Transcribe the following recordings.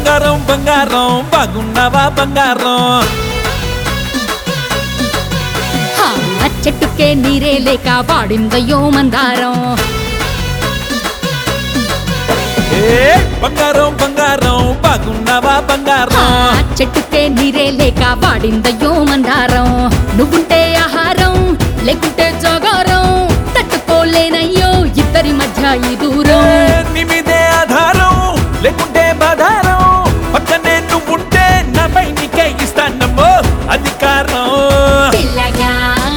బంగారం బంగారం బాగున్నావా బంగారం హా, ఆ చెట్టుకే నీరే లేక వాడిందయ్యో మందారం ఏ బంగారం బంగారం బాగున్నావా హా, బంగారం ఆ చెట్టుకే నీరే లేక వాడిందయ్యో మందారం నువ్వుంటే ఆహారం లేకుంటే జోగారం తట్టుకోలేనయ్యో ఇద్దరి మధ్య ఈ దూరం ఏ, నీ మీదే ఆధారం లేకుంటే బాధారం పక్కనే నువ్వుంటే నాపై నీకే ఇస్తానమ్మో అధికారం పిల్లగా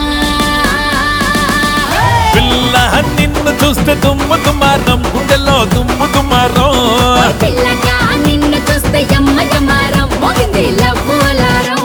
పిల్ల నిన్ను చూస్తే దుమ్ము దుమారం గుండెలో దుమ్ము దుమారం పిల్లగా నిన్ను చూస్తే యమ్మ యమారం మోగింది లవ్వు అలారం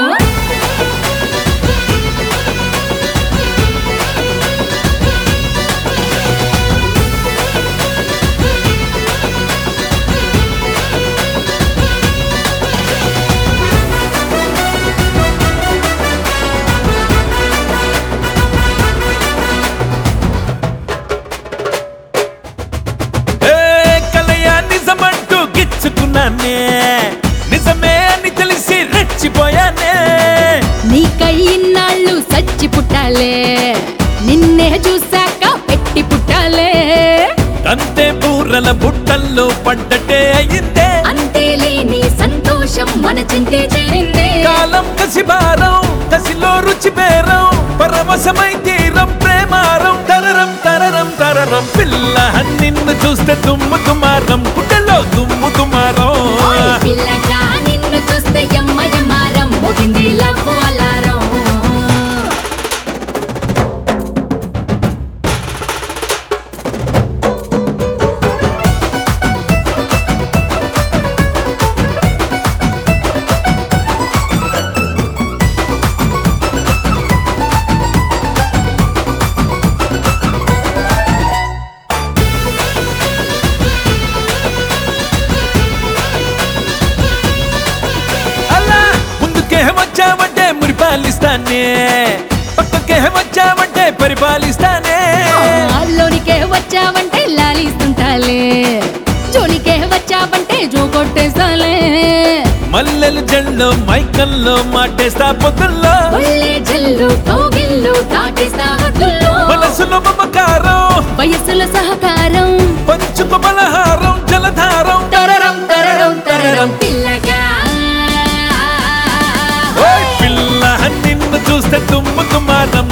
ఏ కలయా నిజమంటూ గిచ్చుకున్నానే నిజమే అని తెలిసి రెచ్చిపోయానే నీకై ఇన్నాళ్ళు సచ్చి పుట్టాలే నిన్నే చూసాక పెట్టి పుట్టాలే అంతే బూరల బుట్టల్లో పడ్డటే అయిందే అంతే లేని సంతోషం మన చింతే చేరిందే కాలం కసి భారం కసిలో రుచి బేరం పరవశమై తీరం ప్రేమారం తరరం తరరం తరరం పిల్ల నిన్ను చూస్తే దుమ్ము దుమారం గుడ్డలో దుమ్ము దుమారం ఓయ్ పిల్లగా నిన్ను చూస్తే యమ్మ యమారం మోగింది లవ్వు అలారం అలా ముందుకే వచ్చావంటే మురిపాలిస్తానే పక్కకే వచ్చావంటే పరిపాలిస్తానే అల్లోనికే వచ్చావంటే లాలిస్తుంటాలే జోలికే వచ్చావంటే జో కొట్టేసాలే మల్లెలు జల్లో మైకల్లో మాటేస్తా పొద్దుల్లో ఒళ్ళే జల్లు కౌగిల్లు దాటేస్తా హద్దుల్లో మనసులో మమకారం వయసుల సహకారం పంచుకు బలహారం జలధారం తరరం తరరం తరరం పిల్లగా ఓయ్ పిల్ల నిన్ను చూస్తే దుమ్ము దుమారం